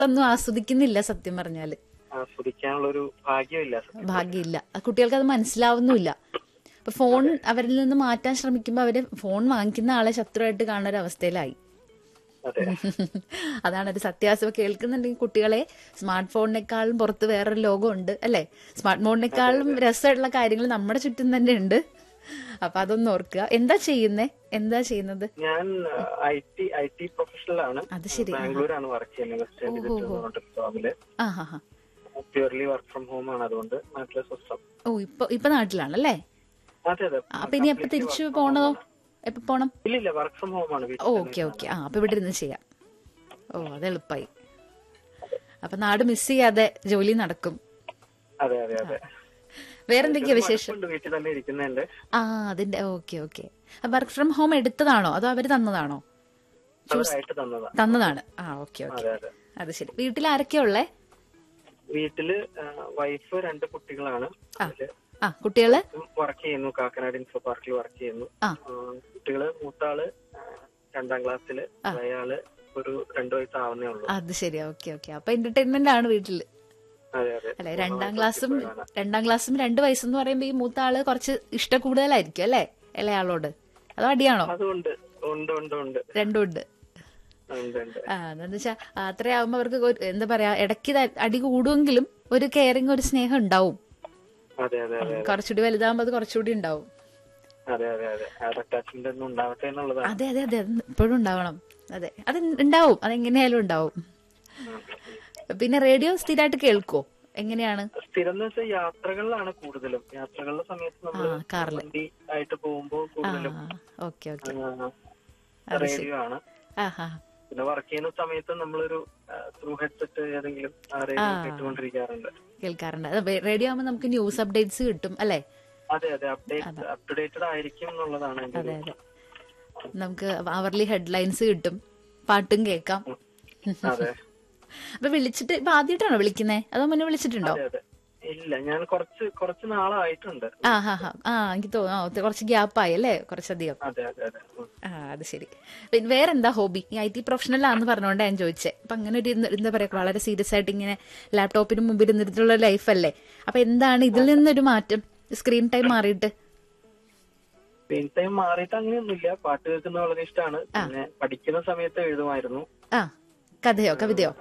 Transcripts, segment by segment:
ഒന്നും ആസ്വദിക്കുന്നില്ല സത്യം പറഞ്ഞാല് ആസ്വദിക്കാനുള്ള ഒരു ഭാഗ്യമില്ല സത്യം. ഭാഗ്യമില്ല ആ കുട്ടികൾക്ക് അത് മനസ്സിലാവുന്നുമില്ല ഇപ്പൊ ഫോൺ അവരിൽ നിന്ന് മാറ്റാൻ ശ്രമിക്കുമ്പോൾ അവര് ഫോൺ വാങ്ങിക്കുന്ന ആളെ ശത്രുവായിട്ട് കാണുന്ന ഒരു അവസ്ഥയിലായി അതെ അതാണ് ഒരു സത്യാവസ്ഥ ഇപ്പൊ കേൾക്കുന്നുണ്ടെങ്കിൽ കുട്ടികളെ സ്മാർട്ട് ഫോണിനേക്കാളും പുറത്ത് വേറൊരു ലോകമുണ്ട് അല്ലെ സ്മാർട്ട് ഫോണിനേക്കാളും രസമുള്ള കാര്യങ്ങൾ നമ്മുടെ ചുറ്റും തന്നെ ഉണ്ട് അപ്പൊ അതൊന്ന് ഓർക്കുക എന്താ ചെയ്യുന്നേ എന്താ ചെയ്യുന്നത് ഞാൻ I T I T professional ആണ് അത് ശരി. ബാംഗ്ലൂരാണ് വർക്ക് ചെയ്യുന്നത് വെസ്റ്റ് ഇൻഡീസ് എന്ന് പറഞ്ഞിട്ട് ജോബില് ആ ഹാ ഹാ പ്യൂർലി വർക്ക് ഫ്രം ഹോം ആണ് അതുകൊണ്ട് നാട്ടിലെ സ്വസ്ഥം ഓ ഇപ്പൊ ഇപ്പൊ നാട്ടിലാണല്ലേ അതെ അതെ അപ്പൊ ഇനി എപ്പോ തിരിച്ചു പോണതോ എപ്പോ പോണം ഇല്ല ഇല്ല വർക്ക് ഫ്രം ഹോം ആണ് വീട്ടിൽ ഓക്കെ ഓക്കെ ആ അപ്പൊ ഇവിടെ ഇരുന്ന് ചെയ്യാം ഓ അത് എളുപ്പമായി അപ്പൊ നാട് മിസ് ചെയ്യാതെ ജോലി നടക്കും അതെ അതെ അതെ വേറെന്തൊക്കെയാ വിശേഷം ഉണ്ട് വീട്ടിൽ തന്നെ ഇരിക്കുന്നുണ്ട് ആ അതിന്റെ okay okay work from home എടുത്തതാണോ അതോ അവര് തന്നതാണോ അവരായിട്ട് തന്നതാ തന്നതാണ് ആ ഓക്കെ ഓക്കെ അതെ അതെ അത് ശരി വീട്ടിൽ ആരൊക്കെയാ ഉള്ളേ വീട്ടില് വൈഫ് രണ്ട് കുട്ടികളാണ് അതില് ആ കുട്ടികള് വർക്ക് ചെയ്യുന്നു കാക്കനാട് ഇൻഫോ പാർക്കിൽ വർക്ക് ചെയ്യുന്നു ആ. ആ, കുട്ടികള് മൂത്താള് ആ, രണ്ടാം ക്ലാസ്സില് അയാള് ഒരു രണ്ടു വയസ്സാവുന്നേ ഉള്ളൂ അത് ശരി ഓക്കെ ഓക്കെ അപ്പൊ എന്റർടൈൻമെന്റ് ആണ് വീട്ടില് അതെ അതെ അല്ലെ രണ്ടാം ക്ലാസ്സും രണ്ടാം ക്ലാസ്സും രണ്ട് വയസ്സെന്ന് പറയുമ്പോ ഈ മൂത്ത ആള് കുറച്ച് ഇഷ്ട കൂടുതലായിരിക്കും അല്ലെ ഇളയാളോട് അതോ അടിയാണോ അതുകൊണ്ട് ഉണ്ട് ഉണ്ട് ഉണ്ട് രണ്ടും ഉണ്ട് ഉണ്ട് ഉണ്ട് ആ എന്താന്ന് വെച്ചാ അത്രയാവുമ്പോ അവർക്ക് ഒരു- എന്താ പറയാ ഇടയ്ക്ക് ത- അടി കൂടുമെങ്കിലും ഒരു കെയറിങ് ഒരു സ്നേഹം ഉണ്ടാവും അതെ അതെ അതെ കുറച്ചുകൂടി വലുതാകുമ്പോ അത് കുറച്ചുകൂടി ഉണ്ടാവും അതെ അതെ അതെ ആ അറ്റാച്ച്മെന്റ് ഒന്നും ഉണ്ടാവട്ടെ എന്നുള്ളതാണ് അതെ അതെ അതെ അത് ഇപ്പോഴും ഉണ്ടാവണം അതെ അത് ഉണ്ടാവും അതെങ്ങനെയായാലും ഉണ്ടാവും പിന്നെ റേഡിയോ സ്ഥിരമായിട്ട് കേൾക്കോ എങ്ങനെയാണ് സ്ഥിരം എന്ന് വെച്ചാൽ യാത്രകളിലാണ് കൂടുതലും യാത്രകളുടെ സമയത്ത് നമ്മൾ ആ, കാറില്. വണ്ടി ആയിട്ട് പോകുമ്പോ ആ കൂടുതലും ഓക്കെ ഓക്കെ റേഡിയോ ആണ് ആ ഹാ പിന്നെ വർക്ക് ചെയ്യുന്ന സമയത്ത് നമ്മളൊരു ത്രൂ ഹെഡ്സെറ്റ് ഏതെങ്കിലും റേഡിയോ കേട്ടുകൊണ്ടിരിക്കാറുണ്ട് കേൾക്കാറുണ്ട് അത് റേഡിയോ ആകുമ്പോൾ നമുക്ക് ന്യൂസ് അപ്ഡേറ്റ്സ് കിട്ടും അല്ലെ അതെ അതെ അപ്ഡേറ്റ് അപ് ടു ഡേറ്റഡ് ആയിരിക്കും എന്നുള്ളതാണ് എന്റെ അതെ അതെ നമുക്ക് അവർലി ഹെഡ്ലൈൻസ് കിട്ടും പാട്ടും കേൾക്കാം അതെ അപ്പൊ വിളിച്ചിട്ട് ഇപ്പൊ ആദ്യമായിട്ടാണോ വിളിക്കുന്നേ അതോ മുന്നേ വിളിച്ചിട്ടുണ്ടോ അതെ അതെ ഇല്ല ഞാൻ കുറച്ച് കുറച്ച് നാളായിട്ടുണ്ട് ആ ഹാ ഹാ ആ എനിക്ക് തോന്നുന്നു ആ, ഒത്തിരി- കുറച്ച് ഗ്യാപ്പായി അല്ലേ കുറച്ചധികം അതെ അതെ അതെ ഉം. ആ അത് ശരി പിന്നെ വേറെന്താ ഹോബി ഈ ഐ ടി പ്രൊഫഷണലാന്ന് പറഞ്ഞുകൊണ്ട് ഞാൻ ചോദിച്ചേ അപ്പൊ അങ്ങനെ ഒരു ഇന്ന് എന്താ പറയാ വളരെ സീരിയസ് ആയിട്ട് ഇങ്ങനെ ലാപ്ടോപ്പിന് മുമ്പിൽ ഇരുന്നിട്ടുള്ള ലൈഫല്ലേ അപ്പൊ എന്താണ് ഇതിൽ നിന്നൊരു മാറ്റം സ്ക്രീൻ ടൈം മാറിയിട്ട് സ്ക്രീൻ ടൈം മാറിയിട്ട് അങ്ങനെയൊന്നുമില്ല പാട്ട് കേൾക്കുന്നത് വളരെ ഇഷ്ടമാണ് പിന്നെ പഠിക്കുന്ന സമയത്ത് എഴുതുമായിരുന്നു ആ കഥയോ കവിതയോ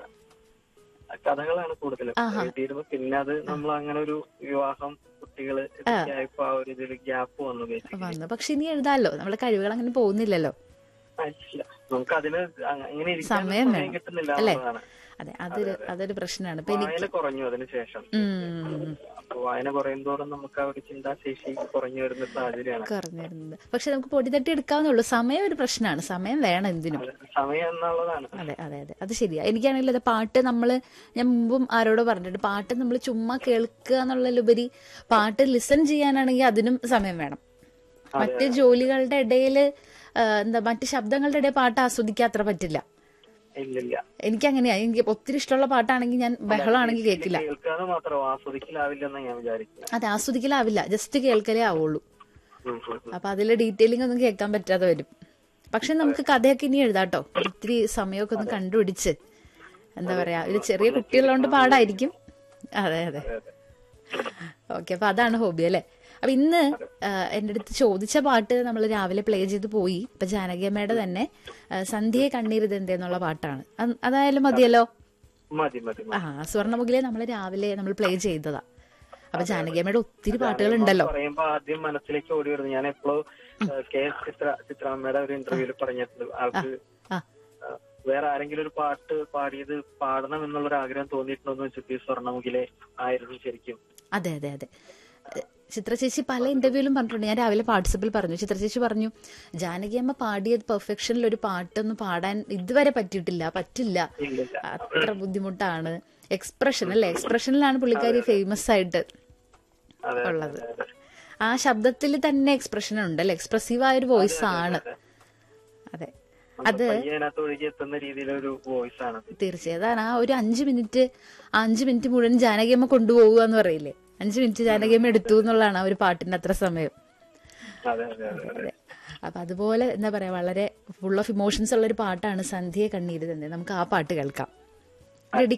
കഥകളാണ് കൂടുതലും എഴുതിയിരുന്നു പിന്നെ അത് നമ്മൾ അങ്ങനെ ഒരു വിവാഹം കുട്ടികള് ഇതൊക്കെ ആയപ്പോ ആ ഒരു ഇതിൽ ഗ്യാപ്പ് വന്നു ബേസിക്കലി വന്നു പക്ഷെ ഇനി എഴുതാമല്ലോ നമ്മുടെ കഴിവുകൾ അങ്ങനെ പോകുന്നില്ലല്ലോ ഇല്ല നമുക്ക് അതിന് അങ്ങ- അങ്ങനെ ഇരിക്കാൻ സമയം സമയം വേണം. കിട്ടുന്നില്ല അല്ലേ? എന്നുള്ളതാണ് അതെ അതൊരു അതൊരു പ്രശ്നമാണ് ഇപ്പൊ എനിക്ക് വായന കുറഞ്ഞു അതിന് ശേഷം ഉം, അപ്പൊ വായന കുറയുന്തോറും നമുക്ക് ആ ഒരു ചിന്താശേഷി കുറഞ്ഞു വരുന്ന സാഹചര്യമാണ് കുറഞ്ഞിരുന്നത് പക്ഷെ നമുക്ക് പൊടി തട്ടി എടുക്കാവുന്നുള്ളൂ സമയം ഒരു പ്രശ്നമാണ് സമയം വേണം എന്തിനും അത് സമയം എന്നുള്ളതാണ് അതെ അതെ അതെ അത് ശരിയാ എനിക്കാണെങ്കിൽ അത് പാട്ട് നമ്മള് ഞാൻ മുമ്പും ആരോടോ പറഞ്ഞിട്ടുണ്ട് പാട്ട് നമ്മൾ ചുമ്മാ കേൾക്കുക എന്നുള്ളതിലുപരി പാട്ട് ലിസൺ ചെയ്യാനാണെങ്കിൽ അതിനും സമയം വേണം മറ്റ് ജോലികളുടെ ഇടയില് ആ, എന്താ മറ്റ് ശബ്ദങ്ങളുടെ ഇടയിൽ പാട്ട് ആസ്വദിക്കാൻ അത്ര പറ്റില്ല ഇല്ലില്ല എനിക്ക് അങ്ങനെയാ എനിക്ക് ഒത്തിരി ഇഷ്ടമുള്ള പാട്ടാണെങ്കിൽ ഞാൻ ബഹളമാണെങ്കിൽ കേൾക്കില്ല കേൾക്കാതെ മാത്രം ആസ്വദിക്കലാവില്ലെന്ന് ഞാൻ വിചാരിക്കുന്നത് അതെ ആസ്വദിക്കലാവില്ല ജസ്റ്റ് കേൾക്കലേ ആവുള്ളൂ ഉം, ഉം, ഉം. അപ്പൊ അതിലെ ഡീറ്റെയിലിംഗ് ഒന്നും കേൾക്കാൻ പറ്റാതെ വരും പക്ഷെ നമുക്ക് കഥയൊക്കെ ഇനി എഴുതാട്ടോ ഒത്തിരി സമയമൊക്കെ ഒന്ന് കണ്ടുപിടിച്ച് എന്താ പറയാ ഒരു ചെറിയ കുട്ടികളുള്ളതുകൊണ്ട് പാടായിരിക്കും അതെ അതെ അതെ, അതെ. ഓക്കെ അപ്പൊ അതാണ് ഹോബി അല്ലെ അപ്പൊ ഇന്ന് ആ, എന്റെ അടുത്ത് ചോദിച്ച പാട്ട് നമ്മൾ രാവിലെ പ്ലേ ചെയ്ത് പോയി ഇപ്പൊ ജാനകിയമ്മയുടെ തന്നെ ആ, സന്ധ്യയെ കണ്ണീരിതെന്തേ എന്നുള്ള പാട്ടാണ് അത് അതായാലും മതിയല്ലോ മതി മതി മതി. ആ സ്വർണ്ണമുഖിലെ നമ്മൾ രാവിലെ നമ്മൾ പ്ലേ ചെയ്തതാ അപ്പൊ ജാനകിയമ്മയുടെ ഒത്തിരി പാട്ടുകൾ ഉണ്ടല്ലോ പറയുമ്പോ ആദ്യം മനസ്സിലേക്ക് ഓടി വരുന്നു ഞാൻ എപ്പോഴും കെ എസ് ചിത്ര ചിത്രാമ്മയുടെ ഒരു ഇന്റർവ്യൂവിൽ പറഞ്ഞിട്ടുണ്ട് ആൾക്ക് ആ ആ, വേറെ ആരെങ്കിലും ഒരു പാട്ട് പാടിയത് പാടണം എന്നുള്ളൊരു ആഗ്രഹം തോന്നിയിട്ടുണ്ടോ എന്ന് വെച്ചിട്ട് ഈ സ്വർണ്ണമുഖിലെ ആയിരുന്നു ശരിക്കും അതെ അതെ അതെ എ, ചിത്ര ചേച്ചി പല ഇന്റർവ്യൂവിലും പറഞ്ഞിട്ടുണ്ട് ഞാൻ രാവിലെ പാർട്ടിസിപ്പിൽ പറഞ്ഞു ചിത്ര ചേച്ചി പറഞ്ഞു ജാനകിയമ്മ പാടിയത് പെർഫെക്ഷനിൽ ഒരു പാട്ടൊന്നും പാടാൻ ഇതുവരെ പറ്റിയിട്ടില്ല പറ്റില്ല ഇല്ലില്ല അത്ര ബുദ്ധിമുട്ടാണ് എക്സ്പ്രഷൻ അല്ലെ എക്സ്പ്രഷനിലാണ് പുള്ളിക്കാരി ഫേമസ് ആയിട്ട് അതെ ഉള്ളത് ആ ശബ്ദത്തിൽ തന്നെ എക്സ്പ്രഷൻ ഉണ്ട് അല്ലെ എക്സ്പ്രസീവ് ആയ ഒരു വോയിസ് ആണ് അതെ അത് പയ്യനകത്ത് ഒഴുകി എത്തുന്ന രീതിയിലൊരു വോയിസ് ആണ് തീർച്ചയായും അതാണ് ആ ഒരു അഞ്ച് മിനിറ്റ് ആ അഞ്ച് മിനിറ്റ് മുഴുവൻ ജാനകിയമ്മ കൊണ്ടുപോകുക എന്ന് പറയില്ലേ അഞ്ച് മിനിറ്റ് ജാനകിയമ്മ എടുത്തു എന്നുള്ളതാണ് ആ ഒരു പാട്ടിന്റെ അത്ര സമയം അതെ അതെ അതെ അതെ അതെ അപ്പൊ അതുപോലെ എന്താ പറയാ വളരെ ഫുൾ ഓഫ് ഇമോഷൻസ് ഉള്ള ഒരു പാട്ടാണ് സന്ധ്യയെ കണ്ണീര് തന്നെ നമുക്ക് ആ പാട്ട് കേൾക്കാം ഡെഡി